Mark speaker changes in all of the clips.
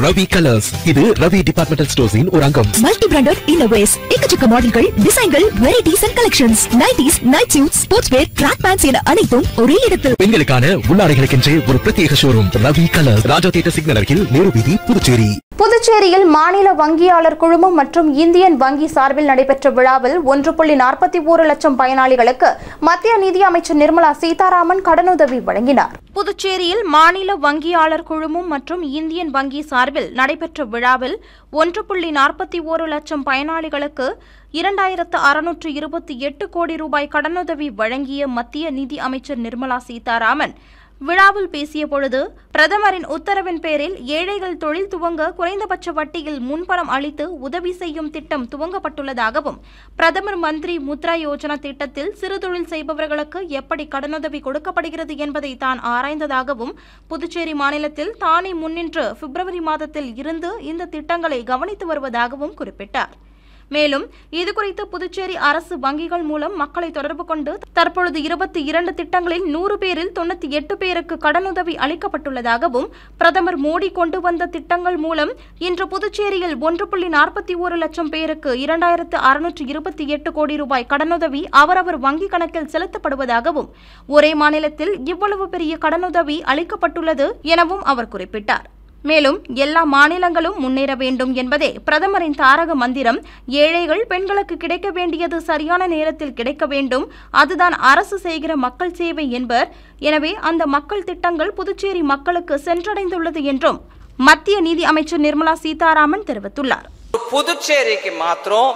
Speaker 1: Ravi colours இது Ravi departmental ஸ்டோர்ஸின் ஒரு அங்கம்
Speaker 2: மல்டி பிராண்டட் இன்னோவேஸ் எக்கச்சக்க மாடல்கள் டிசைன்கள் varieties and collections nighties night suit sports wear track pants என அனைத்தும் ஒரே இடத்தில்
Speaker 1: பெண்களுக்கான உள்ளாடைகளுக்கென்றே ஒரு பிரத்யேக showroom Ravi colours Raja theatre signal அருகில் நேரு வீதி புதுச்சேரி
Speaker 3: புதுச்சேரியில் மாநில வங்கியாளர் குழுமம் மற்றும் இந்தியன் வங்கி சார்பில் நடைபெற்ற விழாவில் ஒன்று புள்ளி நாற்பத்தி ஒரு லட்சம் பயனாளிகளுக்கு மத்திய நிதி அமைச்சர் நிர்மலா சீதாராமன் கடனுதவி வழங்கினார் புதுச்சேரியில் மாநில வங்கியாளர் குழுமம் மற்றும் இந்தியன் வங்கி சார்பில் நடைபெற்ற விழாவில் ஒன்று புள்ளி நாற்பத்தி ஒரு லட்சம் பயனாளிகளுக்கு இரண்டாயிரத்து அறுநூற்று இருபத்தி எட்டு கோடி ரூபாய் கடனுதவி வழங்கிய மத்திய நிதி அமைச்சர் நிர்மலா சீதாராமன் விழாவில் பேசிய பொழுது பிரதமரின் உத்தரவின் பேரில் ஏழைகள் தொழில் துவங்க குறைந்தபட்ச வட்டியில் முன்பணம் அளித்து உதவி செய்யும் திட்டம் துவங்கப்பட்டுள்ளதாகவும் பிரதமர் மந்திரி முத்ரா யோஜனா திட்டத்தில் சிறு தொழில் செய்பவர்களுக்கு எப்படி கடனுதவி கொடுக்கப்படுகிறது என்பதை தான் ஆராய்ந்ததாகவும் புதுச்சேரி மாநிலத்தில் தானே முன்னின்று பிப்ரவரி மாதத்தில் இருந்து இந்த திட்டங்களை கவனித்து வருவதாகவும் குறிப்பிட்டார் மேலும் இதுகுறித்து புதுச்சேரி அரசு வங்கிகள் மூலம் மக்களை தொடர்பு கொண்டு தற்பொழுது இருபத்தி இரண்டு திட்டங்களில் நூறு பேரில் தொண்ணூத்தி எட்டு பேருக்கு கடனுதவி அளிக்கப்பட்டுள்ளதாகவும் பிரதமர் மோடி கொண்டு வந்த திட்டங்கள் மூலம் இன்று புதுச்சேரியில் ஒன்று புள்ளி நாற்பத்தி ஒரு லட்சம் பேருக்கு இரண்டாயிரத்து அறுநூற்று இருபத்தி எட்டு கோடி ரூபாய் கடனுதவி அவரவர் வங்கி கணக்கில் செலுத்தப்படுவதாகவும் ஒரே மாநிலத்தில் இவ்வளவு பெரிய கடனுதவி அளிக்கப்பட்டுள்ளது எனவும் அவர் குறிப்பிட்டார் மேலும் எல்லா மாநிலங்களும் முன்னேற வேண்டும் என்பதே பிரதமரின் தாரக மந்திரம் ஏழைகள் பெண்களுக்கு கிடைக்க வேண்டியது சரியான நேரத்தில் கிடைக்க வேண்டும் அதுதான் அரசு செய்கிற மக்கள் சேவை என்பர் எனவே அந்த மக்கள் திட்டங்கள் புதுச்சேரி மக்களுக்கு சென்றடைந்துள்ளது என்றும் மத்திய நிதி அமைச்சர் நிர்மலா சீதாராமன் தெரிவித்துள்ளார்
Speaker 4: புதுச்சேரிக்கு மாத்திரம்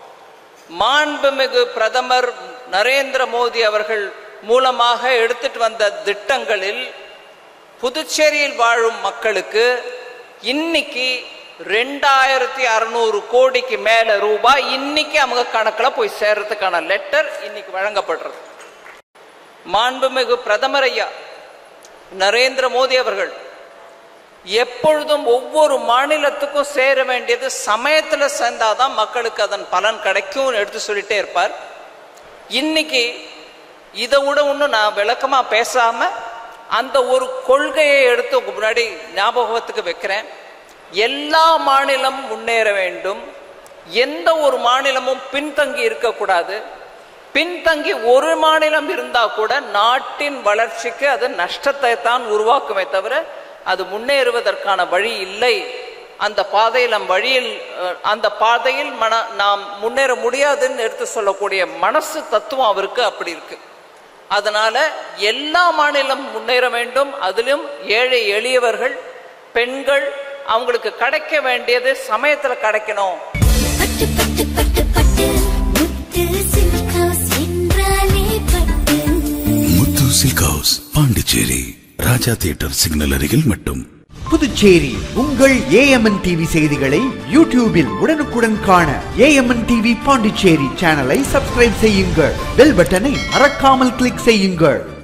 Speaker 4: மாண்புமிகு பிரதமர் நரேந்திர மோடி அவர்கள் மூலமாக எடுத்துட்டு வந்த திட்டங்களில் புதுச்சேரியில் வாழும் மக்களுக்கு இன்னைக்கு ரெண்டாயிரத்தி அறுநூறு கோடிக்கு மேல ரூபாய் இன்னைக்கு அவங்க கணக்குல போய் சேர்றதுக்கான லெட்டர் இன்னைக்கு வழங்கப்படுறது மாண்புமிகு பிரதமர் ஐயா நரேந்திர மோடி அவர்கள் எப்பொழுதும் ஒவ்வொரு மாநிலத்துக்கும் சேர வேண்டியது சமயத்துல சேர்ந்தாதான் மக்களுக்கு அதன் பலன் கிடைக்கும்னு எடுத்து சொல்லிட்டே இருப்பார் இன்னைக்கு இதை விட ஒன்றும் நான் விளக்கமா பேசாம அந்த ஒரு கொள்கையை எடுத்து உங்க முன்னாடி ஞாபகத்துக்கு வைக்கிறேன் எல்லா மாநிலமும் முன்னேற வேண்டும் எந்த ஒரு மாநிலமும் பின்தங்கி இருக்கக்கூடாது பின்தங்கி ஒரு மாநிலம் இருந்தா கூட நாட்டின் வளர்ச்சிக்கு அது நஷ்டத்தை தான் உருவாக்குமே தவிர அது முன்னேறுவதற்கான வழி இல்லை அந்த பாதையில் நம் வழியில் அஹ், அந்த பாதையில் மன நாம் முன்னேற முடியாதுன்னு எடுத்து சொல்லக்கூடிய மனசு தத்துவம் அவருக்கு அப்படி இருக்கு அதனால எல்லா மாநிலம் முன்னேற வேண்டும் அதிலும் ஏழை எளியவர்கள் பெண்கள் அவங்களுக்கு கிடைக்க வேண்டியது சமயத்துல கிடைக்கணும்
Speaker 5: பட்டு பட்டு பட்டு பட்டு முத்து சில்க் ஹவுஸ் என்றாலே Pattu
Speaker 6: Muthu silk house Pondicherry Raja theatre signal அருகில் மட்டும்
Speaker 7: புதுச்சேரி உங்கள் ஏஎம்என் டிவி செய்திகளை யூடியூபில் உடனுக்குடன் காண ஏஎம்என் டிவி பாண்டிச்சேரி சேனலை சப்ஸ்கிரைப் செய்யுங்கள் பெல் பட்டனை மறக்காமல் கிளிக் செய்யுங்கள்